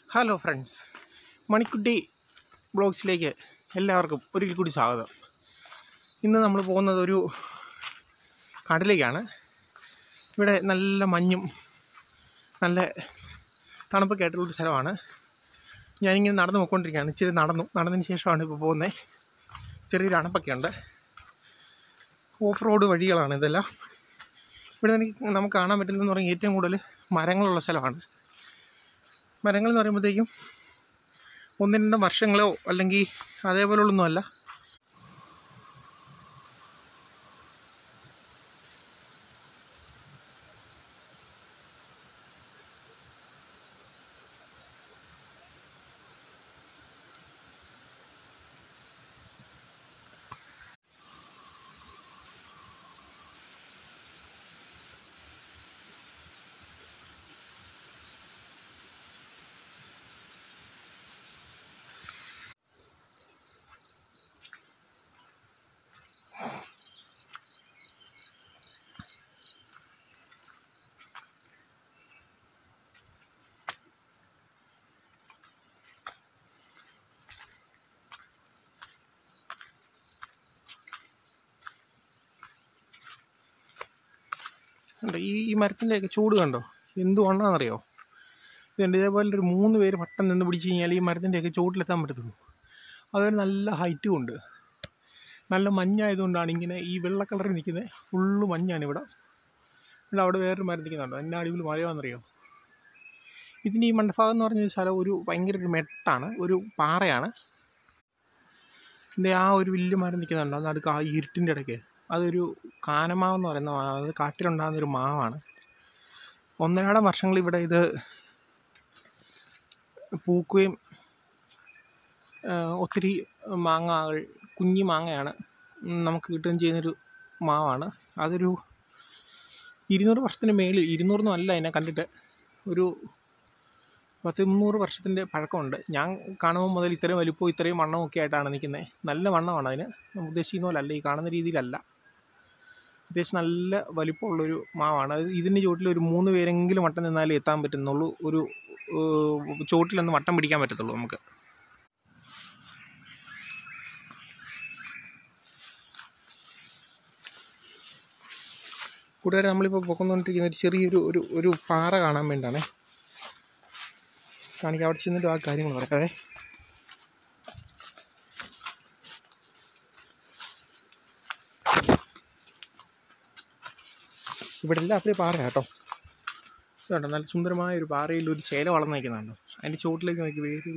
hello friends മണിക്കുട്ടി ബ്ലോഗ്സിലേക്ക് എല്ലാവർക്കും ഒരിക്കൽ കൂടി സ്വാഗതം ഇന്ന് നമ്മൾ പോകുന്നത് ഒരു കടലേക്കാണ് ഇവിടെ നല്ല മഞ്ഞും നല്ല തണുപ്പൊക്കെ ആയിട്ടുള്ളൊരു സ്ഥലമാണ് ഞാനിങ്ങനെ നടന്നു പോയിക്കൊണ്ടിരിക്കുകയാണ് ഇച്ചിരി നടന്നു നടന്നതിന് ശേഷമാണ് ഇപ്പോൾ പോകുന്നത് ചെറിയൊരു അണപ്പൊക്കെ ഉണ്ട് ഓഫ് റോഡ് വഴികളാണ് ഇതെല്ലാം ഇവിടെ എനിക്ക് നമുക്ക് കാണാൻ പറ്റുന്നതെന്ന് പറഞ്ഞാൽ ഏറ്റവും കൂടുതൽ മരങ്ങളുള്ള സ്ഥലമാണ് മരങ്ങൾ എന്ന് പറയുമ്പോഴത്തേക്കും ഒന്ന് രണ്ട് വർഷങ്ങളോ അല്ലെങ്കിൽ അതേപോലുള്ളൊന്നുമല്ല കണ്ടോ ഈ ഈ മരത്തിൻ്റെയൊക്കെ ചൂട് കണ്ടോ എന്ത് വണ്ണാണെന്നറിയോ ഇതുണ്ട് ഇതേപോലെ ഒരു മൂന്ന് പേര് വട്ടം നിന്ന് പിടിച്ച് കഴിഞ്ഞാൽ ഈ മരത്തിൻ്റെയൊക്കെ ചൂട്ടിലെത്താൻ പറ്റത്തുള്ളൂ അതൊരു നല്ല ഹൈറ്റും ഉണ്ട് നല്ല മഞ്ഞായതുകൊണ്ടാണ് ഇങ്ങനെ ഈ വെള്ള കളറിൽ നിൽക്കുന്നത് ഫുള്ള് മഞ്ഞാണ് ഇവിടെ ഇവിടെ അവിടെ വേറൊരു മരം നിൽക്കുന്നുണ്ടോ എന്നെ അടിപൊളി മഴയാണെന്നറിയോ ഇതിന് ഈ മണ്ടഭാഗം എന്ന് പറഞ്ഞ സ്ഥലം ഒരു ഭയങ്കര ഒരു മെട്ടാണ് ഒരു പാറയാണ് ഇതിൻ്റെ ആ ഒരു വലിയ മരം നിൽക്കുന്നുണ്ടോ നടുക്ക് ആ ഇരുട്ടിൻ്റെ ഇടയ്ക്ക് അതൊരു കാനമാവ് എന്ന് പറയുന്ന മാവ് അത് കാട്ടിലുണ്ടാകുന്ന ഒരു മാവാണ് ഒന്നരാടം വർഷങ്ങൾ ഇവിടെ ഇത് പൂക്കുകയും ആ, ഒത്തിരി മാങ്ങകൾ കുഞ്ഞി മാങ്ങയാണ് നമുക്ക് കിട്ടുകയും ചെയ്യുന്നൊരു മാവാണ് അതൊരു ഇരുന്നൂറ് വർഷത്തിന് മേളിൽ ഇരുന്നൂറൊന്നും അല്ല എന്നെ കണ്ടിട്ട് ഒരു പത്ത് മുന്നൂറ് വർഷത്തിൻ്റെ പഴക്കമുണ്ട് ഞാൻ കാണുമ്പോൾ മുതൽ ഇത്രയും വലിപ്പവും ഇത്രയും വണ്ണവും ഒക്കെ ആയിട്ടാണ് നിൽക്കുന്നത് നല്ല വണ്ണമാണ് അതിന് നമ്മൾ ഉദ്ദേശിക്കുന്ന പോലെ അല്ല ഈ കാണുന്ന രീതിയിലല്ല അത്യാവശ്യം നല്ല വലിപ്പമുള്ളൊരു മാവാണ് അത് ഇതിൻ്റെ ചുവട്ടിൽ ഒരു മൂന്ന് പേരെങ്കിലും വട്ടം നിന്നാലേ എത്താൻ പറ്റുന്നുള്ളൂ ഒരു ഏഹ്, ചുവട്ടിലൊന്ന് വട്ടം പിടിക്കാൻ പറ്റത്തുള്ളൂ നമുക്ക് കൂട്ടുകാരെ നമ്മളിപ്പോൾ പൊക്കൊണ്ടുകൊണ്ടിരിക്കുന്ന ഒരു ചെറിയൊരു ഒരു ഒരു പാറ കാണാൻ വേണ്ടിയാണേ കാണിക്കാം അവിടെ ചെന്നിട്ട് ആ കാര്യങ്ങൾ പറയാവേ ഇവിടെ എല്ലാം அப்படியே പാറ കേട്ടോ ഇതുണ്ടോ നല്ല സുന്ദരമായ ഒരു പാറയിൽ ഒരു ചേല വളർന്നു നിൽക്കുന്നുണ്ടോ അതിൻ്റെ ചുവട്ടിലേക്ക് നോക്കി വേര്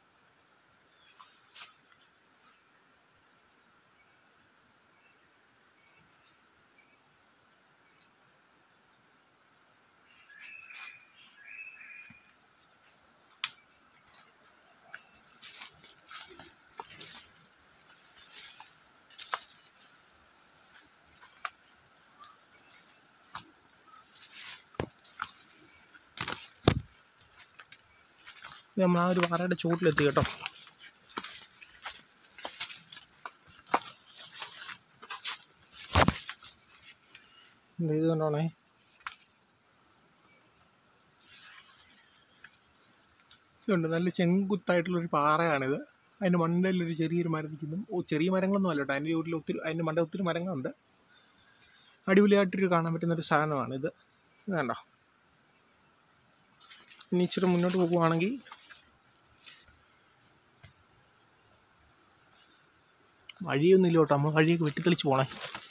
നമ്മൾ ആ ഒരു പാറയുടെ ചുവട്ടിലെത്തി കേട്ടോ ഇത് ഇത് കണ്ടോണേ ഇതുണ്ട് നല്ല ചെങ്കുത്തായിട്ടുള്ളൊരു പാറയാണിത് അതിൻ്റെ മണ്ടയിലൊരു ചെറിയൊരു മരം നിൽക്കുന്നു ഓ ചെറിയ മരങ്ങളൊന്നും അല്ല കേട്ടോ അതിൻ്റെ ചുവട്ടിൽ ഒത്തിരി അതിൻ്റെ മണ്ട ഒത്തിരി മരങ്ങളുണ്ട് അടിപൊളിയായിട്ടൊരു കാണാൻ പറ്റുന്നൊരു സാധനമാണിത് ഇത് കണ്ടോ ഇനി ഇച്ചിരി മുന്നോട്ട് പോകുവാണെങ്കിൽ വഴിയൊന്നും ഇല്ല കേട്ടോ നമ്മൾ വഴിയൊക്കെ വെട്ടിത്തെളിച്ച് പോണേ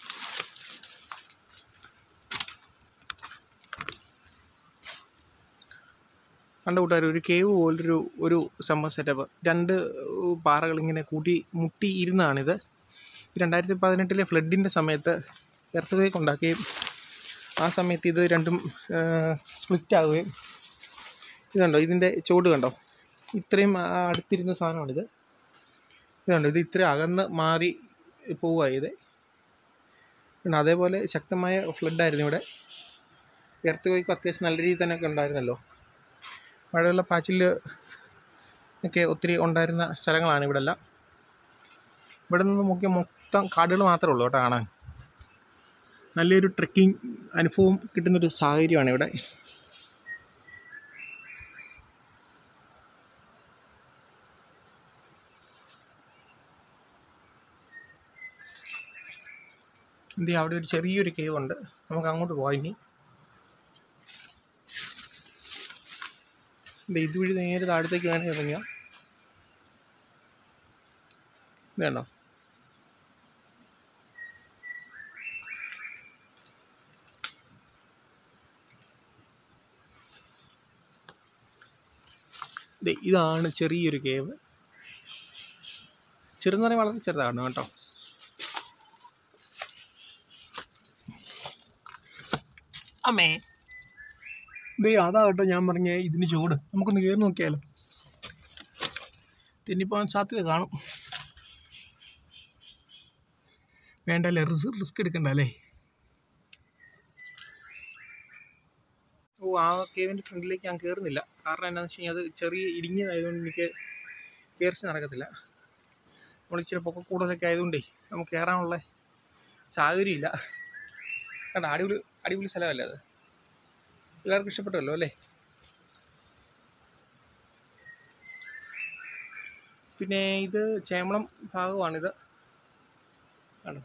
കണ്ട കൂട്ടുകാർ ഒരു കേവ് പോലൊരു ഒരു സംഭവ സെറ്റപ്പ് രണ്ട് പാറകൾ ഇങ്ങനെ കൂട്ടി മുട്ടി ഇരുന്നതാണിത് രണ്ടായിരത്തി പതിനെട്ടിലെ ഫ്ലഡിൻ്റെ സമയത്ത് എർത്ത് ഉണ്ടാക്കുകയും ആ സമയത്ത് ഇത് രണ്ടും സ്പ്ലിറ്റ് ആവുകയും ഇതുണ്ടോ ഇതിൻ്റെ ചുവട് കണ്ടോ ഇത്രയും ആ അടുത്തിരുന്ന സാധനമാണിത് ഇതുണ്ട് ഇത് ഇത്രയും അകന്ന് മാറി പോവുക ഇത് പിന്നെ അതേപോലെ ശക്തമായ ഫ്ലഡായിരുന്നു ഇവിടെ എർത്ത് കോയ്ക്ക് അത്യാവശ്യം നല്ല രീതിയിൽ തന്നെ ഒക്കെ ഉണ്ടായിരുന്നല്ലോ മഴവെള്ള പാച്ചിൽ ഒക്കെ ഒത്തിരി ഉണ്ടായിരുന്ന സ്ഥലങ്ങളാണ് ഇവിടെ എല്ലാം ഇവിടെ നിന്ന് നോക്കിയ മൊത്തം കാടുകൾ മാത്രമേ ഉള്ളൂ കേട്ടോ കാണാൻ നല്ലൊരു ട്രെക്കിംഗ് അനുഭവം കിട്ടുന്നൊരു സാഹചര്യമാണ് ഇവിടെ എന്ത് ചെയ്യാം അവിടെ ഒരു ചെറിയൊരു കേവ് ഉണ്ട് നമുക്ക് അങ്ങോട്ട് പോകാം ഇനി ദേ ഇതുവഴി നേരെ താഴത്തേക്ക് വേണേൽ ഇറങ്ങിയാൽ ഇത് കണ്ടോ ദേ ഇതാണ് ചെറിയൊരു കേവ് ചെറുന്ന് പറയാൻ വളരെ ചെറുതാണ് കേട്ടോ അമ്മേ ദേ അതാ കേട്ടോ ഞാൻ പറഞ്ഞ ഇതിന് ചൂട് നമുക്കൊന്ന് കയറി നോക്കിയാലോ തെന്നിപ്പോകാൻ സാധ്യത കാണും വേണ്ടല്ലേ റിസ്ക് റിസ്ക് എടുക്കണ്ട അല്ലേ ഓ ആ കേവിൻ്റെ ഫ്രണ്ടിലേക്ക് ഞാൻ കയറുന്നില്ല കാരണം എന്താണെന്ന് വെച്ച് കഴിഞ്ഞാൽ അത് ചെറിയ ഇടുങ്ങിയതായതുകൊണ്ട് എനിക്ക് കയറിച്ച് നടക്കത്തില്ല നമ്മൾ ഇച്ചിരി പൊക്ക കൂടുതലൊക്കെ ആയതുകൊണ്ടേ നമുക്ക് കയറാനുള്ള സാഹചര്യമില്ല കണ്ട അടിപൊളി അടിപൊളി സ്ഥലമല്ലേ അത് എല്ലാവർക്കും ഇഷ്ടപ്പെട്ടല്ലോ അല്ലേ പിന്നെ ഇത് ചേമളം ഭാഗമാണിത് കണ്ടോ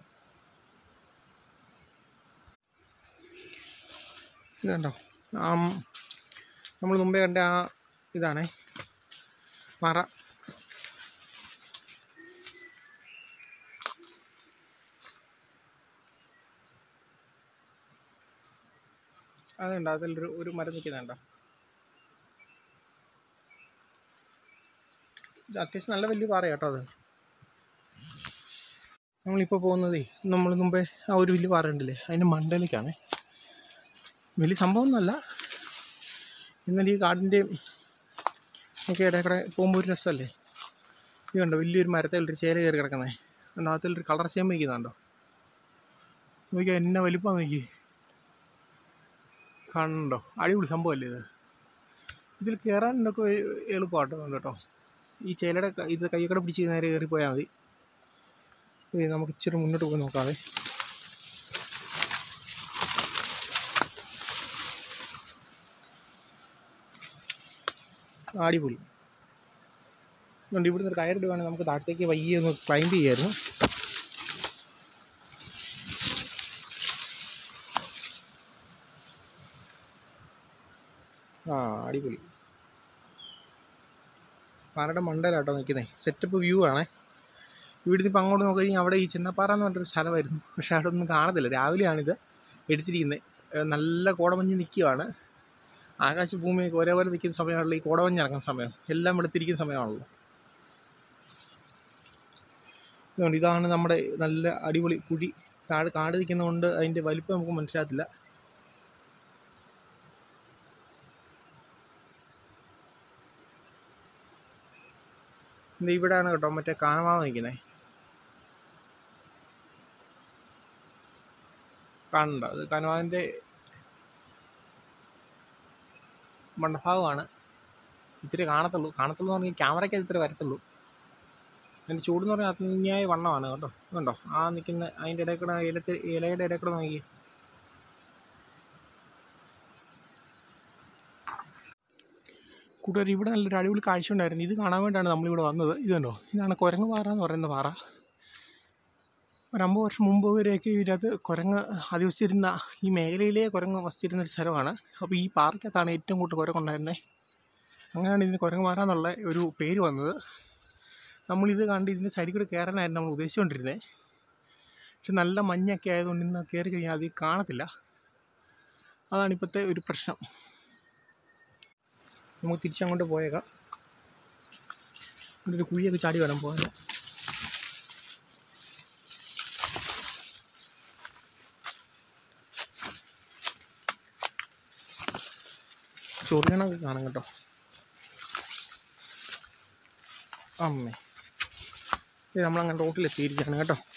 ഇത് കണ്ടോ ആ നമ്മൾ മുമ്പേ കണ്ട ആ ഇതാണേ പറ അതുണ്ട് അതിലൊരു ഒരു മരം നിൽക്കുന്നുണ്ടോ ഇത് അത്യാവശ്യം നല്ല വലിയ പാറ കേട്ടോ അത് നമ്മളിപ്പോൾ പോകുന്നതേ നമ്മൾ മുമ്പേ ആ ഒരു വലിയ പാറ ഉണ്ടല്ലേ അതിൻ്റെ മണ്ടയിലേക്കാണേ വലിയ സംഭവമൊന്നുമല്ല എന്നാൽ ഈ കാടിൻ്റെയും ഒക്കെ ഇടയ്ക്കൂടെ പോകുമ്പോൾ ഒരു രസമല്ലേ ഇത് കണ്ടോ വലിയൊരു മരത്തിലൊരു ചേല കയറി കിടക്കുന്നത് കണ്ടോ അതിലൊരു കളർ ചേമ്പ് വയ്ക്കുന്നുണ്ടോ നോക്കിയാൽ എന്നെ വലിപ്പം നോക്കി കാണുന്നുണ്ടോ അടിപൊളി സംഭവമല്ലേ ഇത് ഇതിൽ കയറാനൊക്കെ എളുപ്പമാട്ടോ കേട്ടോ ഈ ചേലയുടെ ക- ഇത് കൈക്കടെ പിടിച്ച് നേരെ കയറി പോയാൽ മതി ഇത് നമുക്ക് ഇച്ചിരി മുന്നോട്ട് പോയി നോക്കാവേ അടിപൊളി അതുകൊണ്ട് ഇവിടുന്ന് ഒരു കയറിടുവാണെങ്കിൽ നമുക്ക് താഴത്തേക്ക് വയ്യ ഒന്ന് ക്ലൈംബ് ചെയ്യായിരുന്നു ആ അടിപൊളി പാറയുടെ മണ്ടയിലാട്ടോ നിൽക്കുന്നത് സെറ്റപ്പ് വ്യൂ ആണേ ഇവിടുന്ന് ഇപ്പം അങ്ങോട്ട് നോക്കി കഴിഞ്ഞാൽ അവിടെ ഈ ചിന്നപ്പാറ എന്ന് പറഞ്ഞൊരു സ്ഥലമായിരുന്നു പക്ഷേ അവിടെ ഒന്നും കാണത്തില്ല രാവിലെയാണിത് എടുത്തിരിക്കുന്നത് ഏഹ് നല്ല കോടമഞ്ഞ് നിൽക്കുകയാണ് ആകാശ ഭൂമിയൊക്കെ ഒരേപോലെ നിൽക്കുന്ന സമയമാണല്ലോ ഈ കോടമഞ്ഞ് ഇറങ്ങുന്ന സമയം എല്ലാം വെളുത്തിരിക്കുന്ന സമയമാണല്ലോ അതുകൊണ്ട് ഇതാണ് നമ്മുടെ നല്ല അടിപൊളി കുഴി കാട് കാട് നിൽക്കുന്നതുകൊണ്ട് അതിൻ്റെ വലിപ്പം നമുക്ക് മനസ്സിലാകത്തില്ല ഇത് ഇവിടെയാണ് കേട്ടോ മറ്റേ കാനമാവ് നിൽക്കുന്നത് കാണുന്നുണ്ടോ അത് കനവാതിൻ്റെ മണ്ടഭാഗമാണ് ഇത്തിരി കാണത്തുള്ളൂ കാണത്തുള്ളൂ എന്ന് പറഞ്ഞാൽ ക്യാമറയ്ക്ക് ഇത്തിരി വരത്തുള്ളൂ അതിൻ്റെ ചൂടെന്ന് പറഞ്ഞാൽ അന്യായ വണ്ണമാണ് കേട്ടോ കണ്ടോ ആ നിൽക്കുന്ന അതിൻ്റെ ഇടയിൽ കൂടെ ഇലത്തി ഇലയുടെ ഇടയിൽ കൂടെ നോക്കി കൂട്ടുകാർ ഇവിടെ നല്ലൊരു അടിപൊളി കാഴ്ച ഉണ്ടായിരുന്നു ഇത് കാണാൻ വേണ്ടിയാണ് നമ്മളിവിടെ വന്നത് ഇത് കണ്ടോ ഇതാണ് കുരങ്ങ് പാറ എന്ന് പറയുന്ന പാറ ഒരു അമ്പത് വർഷം മുമ്പ് വരെയൊക്കെ ഇതിനകത്ത് കുരങ്ങ് അധിവസിച്ചിരുന്ന ഈ മേഖലയിലെ കുരങ്ങ് വസിച്ചിരുന്ന ഒരു സ്ഥലമാണ് അപ്പോൾ ഈ പാർക്കകത്താണ് ഏറ്റവും കൂടുതൽ കുരങ്ങുണ്ടായിരുന്നത് അങ്ങനെയാണ് ഇതിന് കുരങ്ങ് പാറ എന്നുള്ള ഒരു പേര് വന്നത് നമ്മളിത് കണ്ട് ഇതിൻ്റെ സൈഡിൽ കൂടെ കയറാനായിരുന്നു നമ്മൾ ഉദ്ദേശിച്ചുകൊണ്ടിരുന്നത് പക്ഷെ നല്ല മഞ്ഞൊക്കെ ആയതുകൊണ്ട് ഇന്ന് കയറി കഴിഞ്ഞാൽ അത് കാണത്തില്ല അതാണ് ഇപ്പോഴത്തെ ഒരു പ്രശ്നം നമുക്ക് തിരിച്ചങ്ങോട്ട് പോയേക്കാം ഇവിടെ ഒരു കുഴിയൊക്കെ ചാടി വേണം പോകാൻ ചൊറിയണമൊക്കെ കാണാം കേട്ടോ അമ്മേ ഇത് നമ്മളങ്ങനെ റോട്ടിലെത്തിയിരിക്കുകയാണ് കേട്ടോ